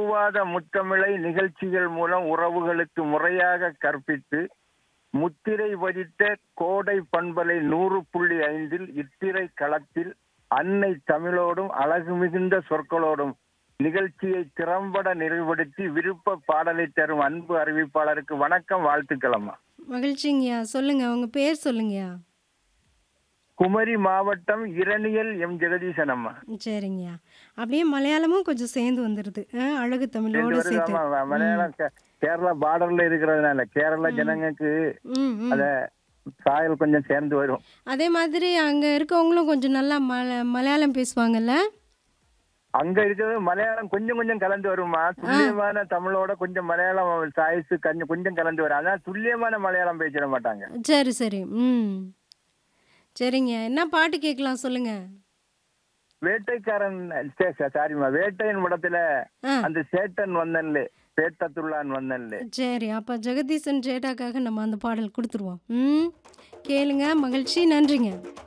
மறுவாத முத்தமிழை நிகழ்ச்சிகள் மூலம் உறவுகளுக்கு முறையாக கற்பித்து முத்திரை பதித்த கோடை பண்பலை நூறு புள்ளி ஐந்தில் இத்திரை களத்தில் அன்னை தமிழோடும் அழகு மிகுந்த சொற்களோடும் நிகழ்ச்சியை திறம்பட நிறைவுபடுத்தி விருப்ப பாடலை தரும் அன்பு அறிவிப்பாளருக்கு வணக்கம் வாழ்த்துக்களம்மா மகிழ்ச்சிங்கய்யா சொல்லுங்க உங்க பேர் சொல்லுங்கய்யா குமரி மாவட்டம் இரணியல் எம் ஜெகதீசன் அம்மா சரிங்கய்யா அப்படியே மலையாளமும் கொஞ்சம் சேர்ந்து வந்துடுது ஆ, அழகு தமிழோடு ரெண்டு சேர்த்து பேரும் ஆமா, மலையாளம் கே- கேரளா பார்டர்ல இருக்கிறதுனால கேரளா ஜனங்களுக்கு ம் ம் அத சாயல் கொஞ்சம் சேர்ந்து வரும் அதே மாதிரி அங்க இருக்கவங்களும் கொஞ்சம் நல்லா மல மலையாளம் பேசுவாங்கல்ல அங்க இருக்கிறது மலையாளம் கொஞ்சம் கொஞ்சம் கலந்து வருமா துல்லியமான தமிழோட கொஞ்சம் மலையாளம் சாய்ஸ் கொஞ்சம் கொஞ்சம் கலந்து வரும் அதான் துல்லியமான மலையாளம் பேசிட மாட்டாங்க சரி சரி ம் சரிங்க என்ன பாட்டு கேட்கலாம் சொல்லுங்க வேட்டைக்காரன் சே- சே- சாரிம்மா வேட்டையின் படத்துல ஆ அந்த சேட்டன் வந்தன்ல பேட்டத்துள்ளான் வந்தன்ல சரி அப்போ ஜெகதீசன் ஜேடாக்காக நம்ம அந்த பாடல் கொடுத்துருவோம் ம் கேளுங்க மகிழ்ச்சி நன்றிங்க